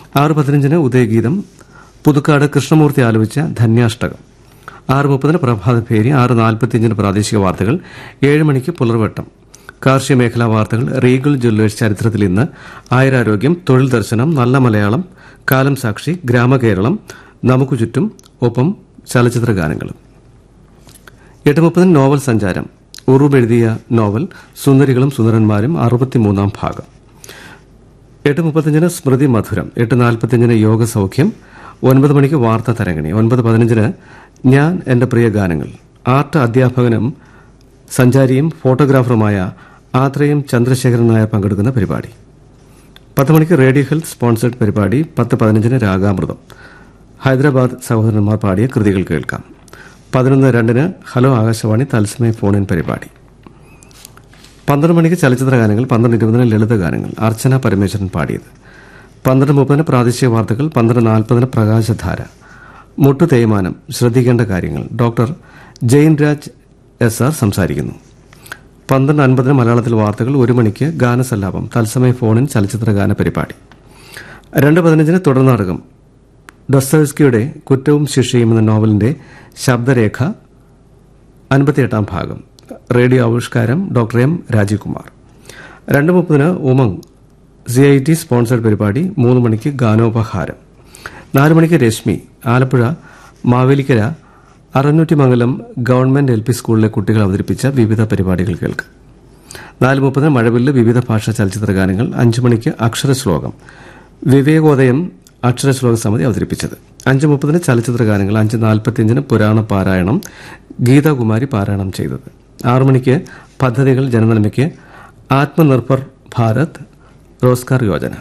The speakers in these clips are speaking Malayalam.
ആറ് പതിനഞ്ചിന് ഉദയഗീതം പുതുക്കാട് കൃഷ്ണമൂർത്തി ആലോചിച്ച ധന്യാഷ്ടകം ആറ് മുപ്പതിന് പ്രഭാതഭേരി ആറ് നാൽപ്പത്തിയഞ്ചിന് പ്രാദേശിക വാർത്തകൾ ഏഴ് മണിക്ക് പുലർവട്ടം കാർഷിക മേഖലാ വാർത്തകൾ റീഗൽ ജ്വല്ലേഴ്സ് ചരിത്രത്തിൽ ഇന്ന് ആയുരാരോഗ്യം തൊഴിൽ ദർശനം നല്ല മലയാളം കാലം സാക്ഷി ഗ്രാമകേരളം നമുക്ക് ചുറ്റും ഒപ്പം ചലച്ചിത്ര ഗാനങ്ങളും എട്ട് മുപ്പതിന് നോവൽ സഞ്ചാരം ഉറൂബ് എഴുതിയ നോവൽ സുന്ദരികളും സുന്ദരന്മാരും അറുപത്തിമൂന്നാം ഭാഗം എട്ട് മുപ്പത്തിയഞ്ചിന് സ്മൃതി മധുരം എട്ട് നാൽപ്പത്തിയഞ്ചിന് യോഗ സൗഖ്യം ഒൻപത് മണിക്ക് വാർത്താ തരംഗിണി ഒൻപത് പതിനഞ്ചിന് ഞാൻ എന്റെ പ്രിയ ഗാനങ്ങൾ ആർട്ട് അധ്യാപകനും സഞ്ചാരിയും ഫോട്ടോഗ്രാഫറുമായ ആത്രയും ചന്ദ്രശേഖരൻ നായർ പങ്കെടുക്കുന്ന പരിപാടി പത്ത് മണിക്ക് റേഡിയോ ഹെൽത്ത് സ്പോൺസേഡ് പരിപാടി പത്ത് പതിനഞ്ചിന് രാഗാമൃതം ഹൈദരാബാദ് സഹോദരന്മാർ പാടിയ കൃതികൾ കേൾക്കാം പതിനൊന്ന് രണ്ടിന് ഹലോ ആകാശവാണി തത്സമയ ഫോണിൻ പരിപാടി പന്ത്രണ്ട് മണിക്ക് ചലച്ചിത്ര ഗാനങ്ങൾ പന്ത്രണ്ട് ഇരുപതിന് ലളിത ഗാനങ്ങൾ അർച്ചന പരമേശ്വരൻ പാടിയത് പന്ത്രണ്ട് മുപ്പതിന് പ്രാദേശിക വാർത്തകൾ പന്ത്രണ്ട് നാൽപ്പതിന് പ്രകാശധാര മുട്ടു തേയ്മാനം ശ്രദ്ധിക്കേണ്ട കാര്യങ്ങൾ doctor Jain Raj S R സംസാരിക്കുന്നു പന്ത്രണ്ട് അൻപതിന് മലയാളത്തിൽ വാർത്തകൾ ഒരു മണിക്ക് ഗാനസല്ലാപം തത്സമയ ഫോണിൻ ചലച്ചിത്ര ഗാന പരിപാടി രണ്ട് പതിനഞ്ചിന് തുടർനാടകം ഡൊസ്തോസ്കിയുടെ കുറ്റവും ശിക്ഷയും എന്ന നോവലിന്റെ ശബ്ദരേഖ അൻപത്തിയെട്ടാം ഭാഗം റേഡിയോ ആവിഷ്കാരം ഡോക്ടർ എം രാജീവ് കുമാർ രണ്ട് മുപ്പതിന് Umang C I T sponsored പരിപാടി മൂന്ന് മണിക്ക് ഗാനോപഹാരം നാല് മണിക്ക് Rashmi Alappuzha Mavelikkara Arunnoottimangalam government L P സ്കൂളിലെ കുട്ടികൾ അവതരിപ്പിച്ച വിവിധ പരിപാടികൾ കേൾക്കാം നാല് മുപ്പതിന് മഴവില്ല് വിവിധ ഭാഷാ ചലച്ചിത്ര ഗാനങ്ങൾ അഞ്ചു മണിക്ക് അക്ഷരശ്ലോകം വിവേകോദയം അക്ഷരശ്ലോക സമിതി അവതരിപ്പിച്ചത് അഞ്ച് മുപ്പതിന് ചലച്ചിത്ര ഗാനങ്ങൾ അഞ്ച് നാൽപ്പത്തിയഞ്ചിന് പുരാണ പാരായണം ഗീതാകുമാരി പാരായണം ചെയ്തത് ആറു മണിക്ക് പദ്ധതികൾ ജനനന്മയ്ക്ക് ആത്മനിർഭർ ഭാരത് റോസ്കാർ യോജന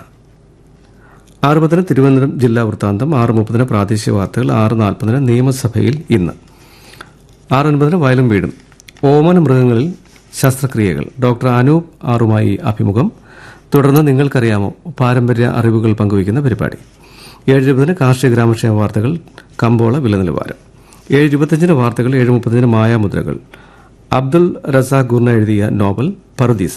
ആറ് പത്തിന് തിരുവനന്തപുരം ജില്ലാ വൃത്താന്തം ആറ് മുപ്പതിന് പ്രാദേശിക വാർത്തകൾ ആറ് നാൽപ്പതിന് നിയമസഭയിൽ ഇന്ന് ആറ് അൻപതിന് വയലും വീടും ഓമന മൃഗങ്ങളിൽ ശസ്ത്രക്രിയകൾ ഡോക്ടർ അനൂപ് ആറുമായി അഭിമുഖം തുടർന്ന് നിങ്ങൾക്കറിയാമോ പാരമ്പര്യ അറിവുകൾ പങ്കുവയ്ക്കുന്ന പരിപാടി ഏഴ് ഇരുപതിന് കാർഷിക ഗ്രാമക്ഷേമ വാർത്തകൾ കമ്പോള വില നിലവാരം ഏഴ് ഇരുപത്തിയഞ്ചിന് വാർത്തകൾ ഏഴ് മുപ്പതിന് മായാമുദ്രകൾ അബ്ദുൾ റസാഖ് ഗുർണ എഴുതിയ നോവൽ പറുദീസ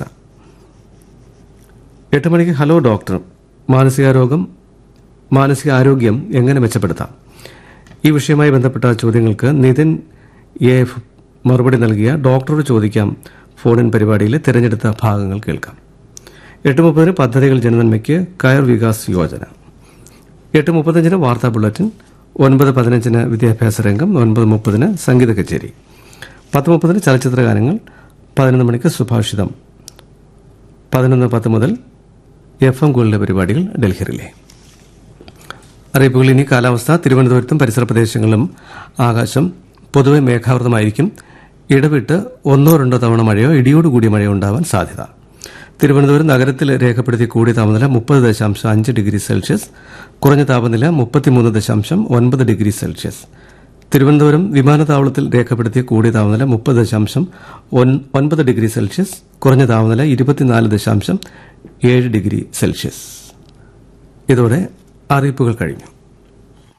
എട്ട് മണിക്ക് ഹലോ ഡോക്ടർ മാനസികാരോഗം മാനസിക ആരോഗ്യം എങ്ങനെ മെച്ചപ്പെടുത്താം ഈ വിഷയവുമായി ബന്ധപ്പെട്ട ചോദ്യങ്ങൾക്ക് നിതിൻ എ എഫ് മറുപടി നൽകിയ ഡോക്ടറോട് ചോദിക്കാം ഫോണിൻ പരിപാടിയിലെ തിരഞ്ഞെടുത്ത ഭാഗങ്ങൾ കേൾക്കാം എട്ട് മുപ്പതിന് പദ്ധതികൾ ജനനന്മയ്ക്ക് കയർ വികാസ് യോജന എട്ട് മുപ്പത്തഞ്ചിന് വാർത്താ ബുള്ളറ്റിൻ ഒൻപത് പതിനഞ്ചിന് വിദ്യാഭ്യാസ രംഗം ഒൻപത് മുപ്പതിന് സംഗീത കച്ചേരി പത്ത് മുപ്പതിന് ചലച്ചിത്ര ഗാനങ്ങൾ പതിനൊന്ന് മണിക്ക് സുഭാഷിതം പതിനൊന്ന് പത്ത് മുതൽ എഫ് എം ഗോളിലെ പരിപാടികൾ ഡൽഹിയിലെ അറിയിപ്പുകൾ ഇനി കാലാവസ്ഥ തിരുവനന്തപുരത്തും പരിസര പ്രദേശങ്ങളിലും ആകാശം പൊതുവെ മേഘാവൃതമായിരിക്കും ഇടവിട്ട് ഒന്നോ രണ്ടോ തവണ മഴയോ ഇടിയോടുകൂടിയ മഴയോ ഉണ്ടാവാൻ സാധ്യത തിരുവനന്തപുരം നഗരത്തിൽ രേഖപ്പെടുത്തിയ കൂടിയ താപനില മുപ്പത് ദശാംശം അഞ്ച് ഡിഗ്രി സെൽഷ്യസ് കുറഞ്ഞ താപനില മുപ്പത്തിമൂന്ന് ദശാംശം ഒൻപത് ഡിഗ്രി സെൽഷ്യസ് തിരുവനന്തപുരം വിമാനത്താവളത്തിൽ രേഖപ്പെടുത്തിയ കൂടിയ താപനില മുപ്പത് ദശാംശം ഒൻപത് ഡിഗ്രി സെൽഷ്യസ് കുറഞ്ഞ താപനില ഇരുപത്തിനാല് ദശാംശം ഏഴ് ഡിഗ്രി സെൽഷ്യസ് ഇതോടെ അറിയിപ്പുകൾ കഴിഞ്ഞു